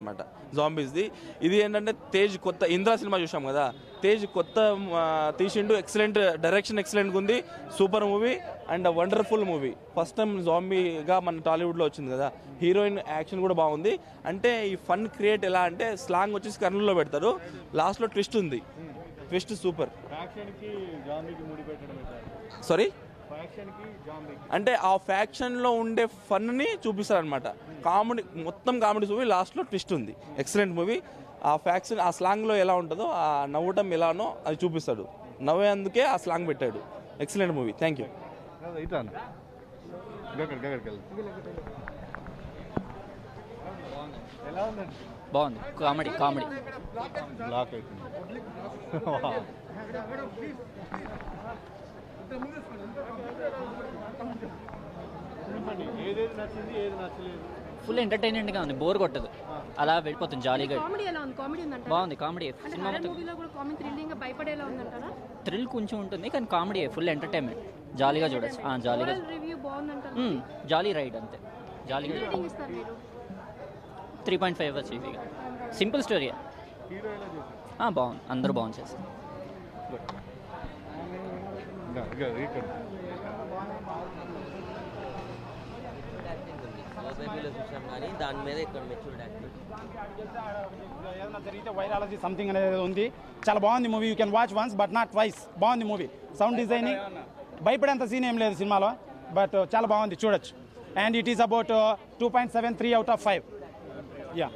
అనమాట జాంబీస్ది ఇది ఏంటంటే తేజ్ కొత్త ఇంద్రా సినిమా చూసాం కదా తేజ్ కొత్త ఆ, తీసిండు ఎక్సలెంట్ డైరెక్షన్ ఎక్సలెంట్ ఉంది super movie and wonderful movie first time జాంబీగా మన టాలీవుడ్లో వచ్చింది కదా హీరోయిన్ యాక్షన్ కూడా బాగుంది అంటే ఈ ఫన్ క్రియేట్ ఎలా అంటే స్లాంగ్ వచ్చేసి కర్నూలులో పెడతారు లాస్ట్లో ట్విస్ట్ ఉంది ట్విస్ట్ సూపర్ ఫ్యాక్షన్కి జాంబీకి ముడి పెట్టడం సారీ ఫ్యాక్షన్కి జాంబీకి అంటే ఆ ఫ్యాక్షన్లో ఉండే ఫన్ని చూపిస్తారు అనమాట కామెడీ మొత్తం కామెడీ మూవీ లాస్ట్లో ట్విస్ట్ ఉంది ఎక్సలెంట్ మూవీ ఆ ఫ్యాక్షన్ ఆ స్లాంగ్లో ఎలా ఉంటుందో ఆ నవ్వటం ఎలానో అది చూపిస్తాడు నవ్వేందుకే ఆ స్లాంగ్ పెట్టాడు ఎక్సలెంట్ మూవీ థ్యాంక్ యూ ఇట్లా గక్కడికి గక్కడికి వెళ్ళి ఎలా ఉందండి బాగుంది కామెడీ కామెడీ బ్లాక్ అవుతుంది చెప్పండి ఏదేది నచ్చింది ఏది నచ్చలేదు ఫుల్ ఎంటర్టైన్మెంట్గా ఉంది బోర్ కొట్టదు అలా వెళ్ళిపోతుంది జాలీగా కామెడీ ఎలా ఉంది కామెడీ ఉందంటారా బాగుంది కామెడీ అంటే సినిమా హర్రర్ మొత్తం మూవీలో కూడా కామెడీ థ్రిల్లింగ్ గా భయపడేలా ఉందంటారా థ్రిల్ కొంచెం ఉంటుంది కానీ కామెడీ ఫుల్ ఎంటర్టైన్మెంట్ జాలీగా చూడొచ్చు ఆ, జాలీగా ఓవరాల్ రివ్యూ బాగుందంటారా మ్మ్, జాలీ రైడ్ అంతే జాలీగా రేటింగ్ ఇస్తారు మీరు త్రీ పాయింట్ ఫైవ్ వచ్చి ఇక సింపుల్ స్టోరీ హీరో ఎలా చేశారు బాగుంది అందరూ బాగుంది చేస్తారు ఇంకా ఇంకా ఇక్కడ బేబీలో చూసాం కానీ దాని మీద ఇక్కడ మెచ్యూర్డ్ యాక్టర్ ఏదైనా జరిగితే వైరాలజీ సంథింగ్ అనేది ఉంది చాలా బాగుంది movie you can watch once but not twice బాగుంది మూవీ సౌండ్ డిజైనింగ్ భయపడేంత సీన్ ఏం లేదు సినిమాలో బట్ చాలా బాగుంది చూడొచ్చు and it is about two point seven three out of five yeah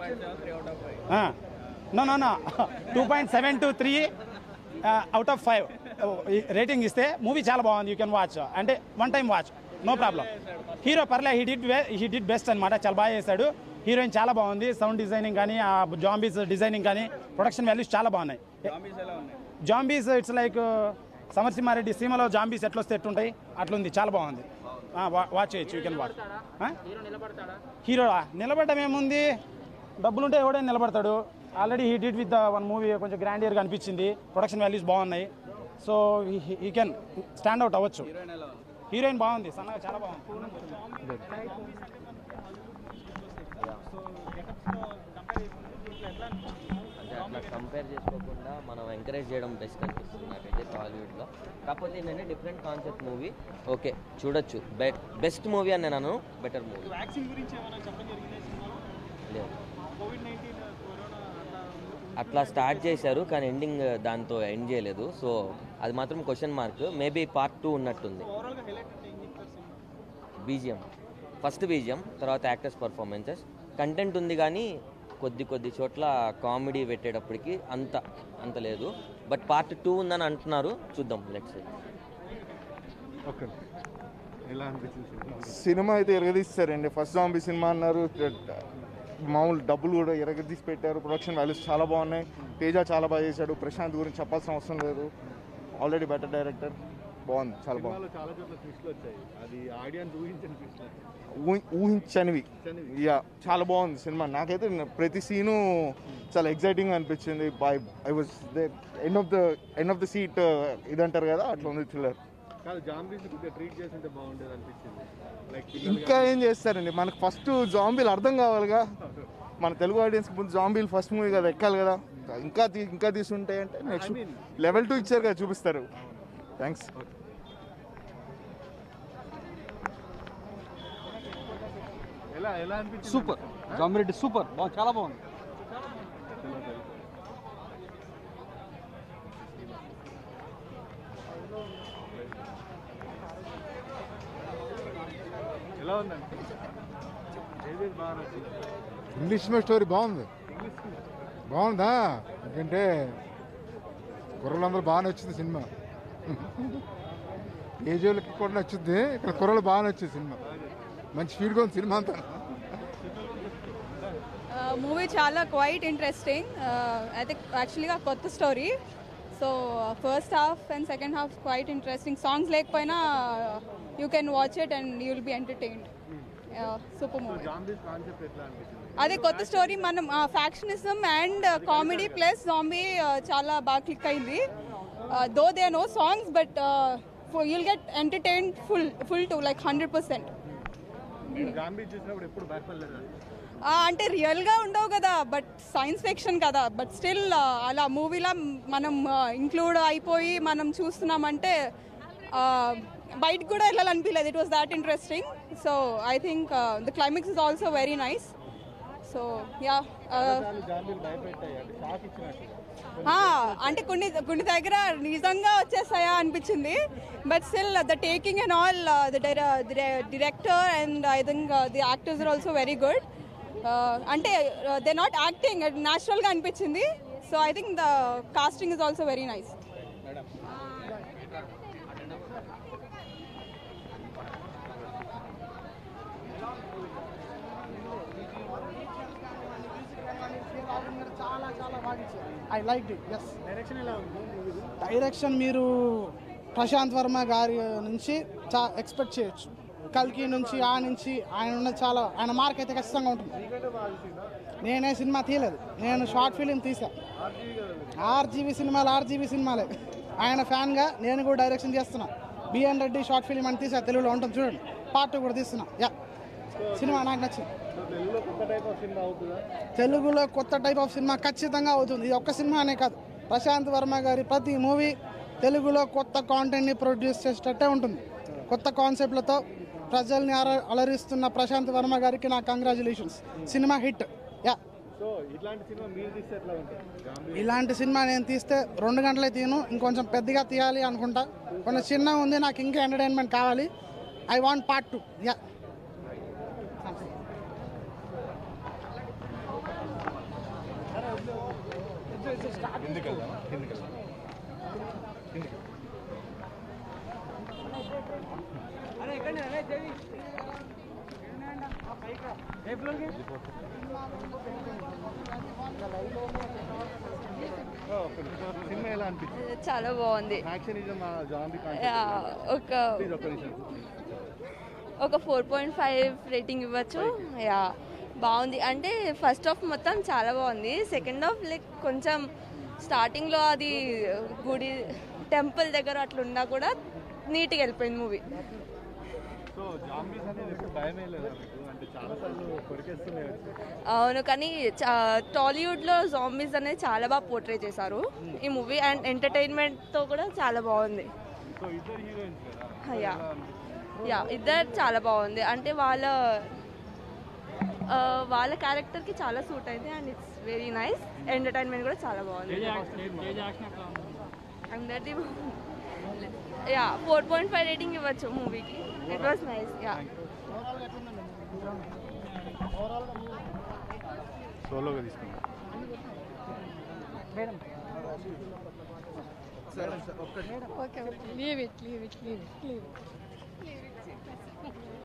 no no no two point seven to three out of five rating ఇస్తే movie చాలా బాగుంది యూ కెన్ వాచ్ అంటే one time watch no problem hero పర్లే he did he did best అనమాట చాలా బాగా చేశాడు heroine చాలా బాగుంది సౌండ్ డిజైనింగ్ కానీ ఆ జాంబీస్ డిజైనింగ్ కానీ ప్రొడక్షన్ వాల్యూస్ చాలా బాగున్నాయి జాంబీస్ ఇట్స్ లైక్ సమరసింహారెడ్డి సీమలో జాంబీస్ ఎట్లా వస్తే ఎట్లుంటాయి అట్లుంది చాలా బాగుంది వాచ్ చేయొచ్చు యూ కెన్ వాచ్ హీరో నిలబడడం ఏముంది డబ్బులుంటే ఎవడైనా నిలబడతాడు already he did with one movie కొంచెం గ్రాండ్ ఇయర్గా అనిపించింది ప్రొడక్షన్ వాల్యూస్ బాగున్నాయి so he can stand out అవ్వచ్చు హీరోయిన్ బాగుంది సన్నగా చాలా బాగుంది అంటే అట్లా కంపేర్ చేసుకోకుండా మనం ఎంకరేజ్ చేయడం బెస్ట్ అనిపిస్తుంది నాకైతే టాలీవుడ్లో కాకపోతే ఏంటంటే డిఫరెంట్ కాన్సెప్ట్ మూవీ ఓకే చూడొచ్చు బెస్ట్ మూవీ అని నేను బెటర్ మూవీ లేదు అట్లా స్టార్ట్ చేశారు కానీ ఎండింగ్ దాంతో ఎండ్ చేయలేదు సో అది మాత్రం question mark maybe part two ఉన్నట్టుంది బీజిఎం ఫస్ట్ బీజిఎం తర్వాత యాక్టర్స్ పర్ఫార్మెన్సెస్ కంటెంట్ ఉంది కానీ కొద్ది కొద్ది చోట్ల కామెడీ పెట్టేటప్పటికి అంత అంత లేదు బట్ పార్ట్ టూ ఉందని అంటున్నారు చూద్దాం లెట్స్ ఓకే ఎలా అనిపించింది సినిమా? సినిమా అయితే ఎరగదీస్తారండి ఫస్ట్ జాంబీ సినిమా అన్నారు మామూలు డబ్బులు కూడా ఎరగదీసి పెట్టారు ప్రొడక్షన్ వాల్యూస్ చాలా బాగున్నాయి తేజ చాలా బాగా చేశాడు ప్రశాంత్ గురించి చెప్పాల్సిన అవసరం లేదు ఆల్రెడీ బెటర్ డైరెక్టర్ బాగుంది చాలా బాగుంది సినిమాలో చాలా చోట్ల ట్విస్ట్లు వచ్చాయి అది ఆడియన్స్ ఊహించని ట్విస్ట్లు ఊహి- ఊహించనివి యా చాలా బాగుంది సినిమా నాకైతే ప్రతి సీను చాలా ఎగ్జైటింగ్ అనిపించింది I I was end of the end of the seat ఇదంటారు కదా అట్లా ఉంది థ్రిల్లర్ కాదు జాంబీస్ కొద్దిగా ట్రీట్ చేస్తుంటే బాగుండేది అనిపించింది లైక్ ఇంకా ఏం చేస్తారండి మనకు ఫస్ట్ జాంబీలు అర్థం కావాలిగా మన తెలుగు ఆడియన్స్కి ముందు జాంబీలు ఫస్ట్ మూవీ కదా ఎక్కాలి కదా ఇంకా తీ ఇంకా తీసుంటాయి అంటే నెక్స్ట్ లెవెల్ టూ ఇచ్చారు కదా చూపిస్తారు థ్యాంక్స్ ఎలా ఎలా అనిపించింది సూపర్ జామిరెడ్డి సూపర్ బాగుంది చాలా బాగుంది ఎలా ఉందండి ఏదేది బాగా నచ్చింది ఇంగ్లీష్ మీద స్టోరీ బాగుంది బాగుందా ఎందుకంటే కుర్రలందరూ బాగా నచ్చింది సినిమా ఏజోళ్ళకి కూడా నచ్చుద్ది ఇక్కడ కుర్రలు బాగా నచ్చింది సినిమా మంచి ఫీల్గా ఉంది సినిమా అంతా మూవీ చాలా క్వైట్ ఇంట్రెస్టింగ్ అయితే యాక్చువల్గా కొత్త story so first half and second half quiet interesting songs లేకపోయినా you can watch it and you will be entertained super movie zombies concept ఎట్లా అనిపించింది అదే కొత్త స్టోరీ మనం factionism and comedy plus zombie చాలా బాగా క్లిక్ అయింది though they no songs but you'll get entertained full full to like hundred percent మీరు zombie చూసినప్పుడు ఎప్పుడు భయపడలేదా ఆ, అంటే రియల్గా ఉండవు కదా బట్ సైన్స్ ఫిక్షన్ కదా బట్ స్టిల్ అలా మూవీలో మనం ఇంక్లూడ్ అయిపోయి మనం చూస్తున్నామంటే ఆ, బయటకు కూడా వెళ్ళాలనిపించలేదు it was that interesting so I think the climax is also very nice so yeah జాంబీలు భయపెట్టాయి అంటే షాక్ ఇచ్చినట్టు అంటే కొన్ని కొన్ని దగ్గర నిజంగా వచ్చేస్తాయా అనిపించింది but still the taking and all the director and I think the actors are also very good అంటే దే నాట్ యాక్టింగ్ న్యాచురల్గా అనిపించింది so I think the casting is also very nice చాలా చాలా బాగా I like it yes direction ఎలా ఉంది movie direction మీరు ప్రశాంత్ వర్మ గారి నుంచి చా ఎక్స్పెక్ట్ చేయొచ్చు కల్కి నుంచి ఆ నుంచి ఆయన ఉన్న చాలా ఆయన మార్క్ అయితే ఖచ్చితంగా ఉంటుంది నేనే సినిమా తీయలేదు నేను షార్ట్ ఫిలిం తీసా ఆర్జీవీ సినిమాలు ఆర్జీవీ సినిమాలే ఆయన ఫ్యాన్గా నేను కూడా డైరెక్షన్ చేస్తున్నా బిఎన్ రెడ్డి షార్ట్ ఫిలిం అని తీసా తెలుగులో ఉంటుంది చూడండి పార్ట్ కూడా తీస్తున్నా యా సినిమా నాకు నచ్చింది తెలుగులో కొత్త టైప్ ఆఫ్ సినిమా అవుతుందా తెలుగులో కొత్త టైప్ ఆఫ్ సినిమా ఖచ్చితంగా అవుతుంది ఇది ఒక్క సినిమానే కాదు ప్రశాంత్ వర్మ గారి ప్రతి మూవీ తెలుగులో కొత్త కాంటెంట్ని ప్రొడ్యూస్ చేసేటట్టే ఉంటుంది కొత్త కాన్సెప్ట్లతో ప్రజల్ని అర- అలరిస్తున్న ప్రశాంత్ వర్మ గారికి నా కంగ్రాచులేషన్స్ సినిమా హిట్ యా సో ఇట్లాంటి సినిమా మీరు తీస్తే ఎట్లా ఉంటుంది జాంబీ ఇలాంటి సినిమా నేను తీస్తే రెండు గంటలే తీను ఇంకొంచెం పెద్దగా తీయాలి అనుకుంటా కొంచెం చిన్నగా ఉంది నాకు ఇంకా ఎంటర్టైన్మెంట్ కావాలి I want part two yeah సినిమా ఎలా అనిపించింది చాలా బాగుంది యాక్షన్ ఇజం జాంబీ యా, ఒక ప్లీజ్ ఒక్క నిమిషం ఒక ఫోర్ పాయింట్ ఫైవ్ రేటింగ్ ఇవ్వచ్చు యా బాగుంది అంటే ఫస్ట్ హాఫ్ మొత్తం చాలా బాగుంది సెకండ్ హాఫ్ లైక్ కొంచెం స్టార్టింగ్లో అది గుడి టెంపుల్ దగ్గర అట్లా ఉన్నా కూడా నీట్గా వెళ్ళిపోయింది మూవీ సో జాంబీస్ అనేది ఎప్పుడు భయమే లేదా మీకు అంటే చాలా సార్లు కొరికేస్తున్నాయి వచ్చి. అవును కానీ చా- టాలీవుడ్లో జాంబీస్ అనేది చాలా బాగా పోర్ట్రే చేశారు ఈ మూవీ అండ్ ఎంటర్టైన్మెంట్తో కూడా చాలా బాగుంది సో ఇద్దరు హీరోయిన్స్ కదా యా యా ఇద్దరు చాలా బాగుంది అంటే వాళ్ళ ఆ, వాళ్ళ క్యారెక్టర్కి చాలా సూట్ అయింది and it's very nice entertainment కూడా చాలా బాగుంది అందరిది yeah four point five rating ఇవ్వచ్చు మూవీకి ఇట్ వాస్ నైస్ యా సోలోగా తీసుకున్నాం okay leave it leave it leave it leave